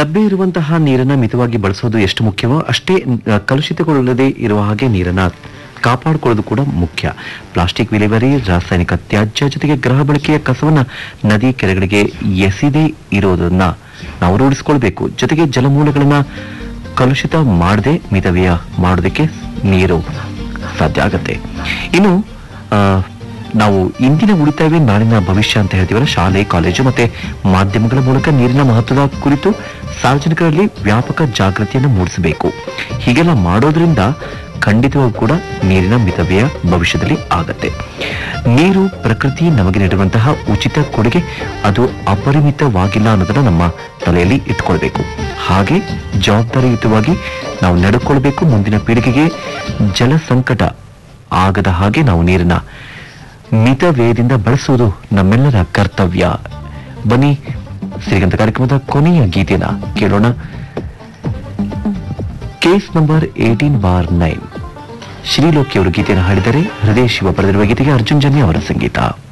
ಲಭ್ಯ ಇರುವಂತಹ ನೀರನ್ನ ಮಿತವಾಗಿ ಬಳಸೋದು ಎಷ್ಟು ಮುಖ್ಯವೋ ಅಷ್ಟೇ ಆ, ಕಲುಷಿತಗೊಳ್ಳದೇ ಇರುವ ಹಾಗೆ ನೀರನ್ನ ಕಾಪಾಡಿಕೊಳ್ಳೋದು ಕೂಡ ಮುಖ್ಯ ಪ್ಲಾಸ್ಟಿಕ್ ವಿಲೇವಾರಿ ರಾಸಾಯನಿಕ ತ್ಯಾಜ್ಯ ಜೊತೆಗೆ ಗೃಹ ಬಳಕೆಯ ಕಸವನ್ನ ನದಿ ಕೆರೆಗಳಿಗೆ ಎಸೆದೇ ಇರೋದನ್ನ ನಾವು ರೂಢಿಸ್ಕೊಳ್ಬೇಕು ಜೊತೆಗೆ ಜಲಮೂಲಗಳನ್ನ ಕಲುಷಿತ ಮಾಡದೆ ಮಿತವ್ಯಯ ಮಾಡೋದಕ್ಕೆ ನೀರು ಸಾಧ್ಯ ಆಗತ್ತೆ ಇನ್ನು ಆ, ನಾವು ಇಂದಿನ ಉಳಿತಾಯವೇ ನಾಳಿನ ಭವಿಷ್ಯ ಅಂತ ಹೇಳ್ತೀವಲ್ಲ ಶಾಲೆ ಕಾಲೇಜು ಮತ್ತೆ ಮಾಧ್ಯಮಗಳ ಮೂಲಕ ನೀರಿನ ಮಹತ್ವದ ಕುರಿತು ಸಾರ್ವಜನಿಕರಲ್ಲಿ ವ್ಯಾಪಕ ಜಾಗೃತಿಯನ್ನು ಮೂಡಿಸಬೇಕು ಹೀಗೆಲ್ಲ ಮಾಡೋದ್ರಿಂದ ಖಂಡಿತವಾಗೂ ಕೂಡ ನೀರಿನ ಮಿತವ್ಯಯ ಭವಿಷ್ಯದಲ್ಲಿ ಆಗತ್ತೆ ನೀರು ಪ್ರಕೃತಿ ನಮಗೆ ನೀಡುವಂತಹ ಉಚಿತ ಕೊಡುಗೆ ಅದು ಅಪರಿಮಿತವಾಗಿಲ್ಲ ಅನ್ನೋದನ್ನ ನಮ್ಮ ತಲೆಯಲ್ಲಿ ಇಟ್ಕೊಳ್ಬೇಕು ಹಾಗೆ ಜವಾಬ್ದಾರಿಯುತವಾಗಿ ನಾವು ನಡ್ಕೊಳ್ಬೇಕು ಮುಂದಿನ ಪೀಳಿಗೆಗೆ ಜಲ ಸಂಕಟ ಆಗದ ಹಾಗೆ ನಾವು ನೀರನ್ನ ಮಿತ ವ್ಯಯದಿಂದ ಬಳಸುವುದು ನಮ್ಮೆಲ್ಲರ ಕರ್ತವ್ಯ ಬನ್ನಿ ಶ್ರೀಗಂಧ ಕಾರ್ಯಕ್ರಮದ ಕೊನೆಯ ಗೀತೆನ ಕೇಳೋಣ case number eighteen bar nine ಶ್ರೀಲೋಕಿ ಅವರು ಗೀತೆಯನ್ನು ಹಾಡಿದರೆ ಹೃದಯ ಶಿವ ಬರೆದಿರುವ ಗೀತೆಗೆ ಅರ್ಜುನ್ ಜನ್ಯ ಅವರ ಸಂಗೀತ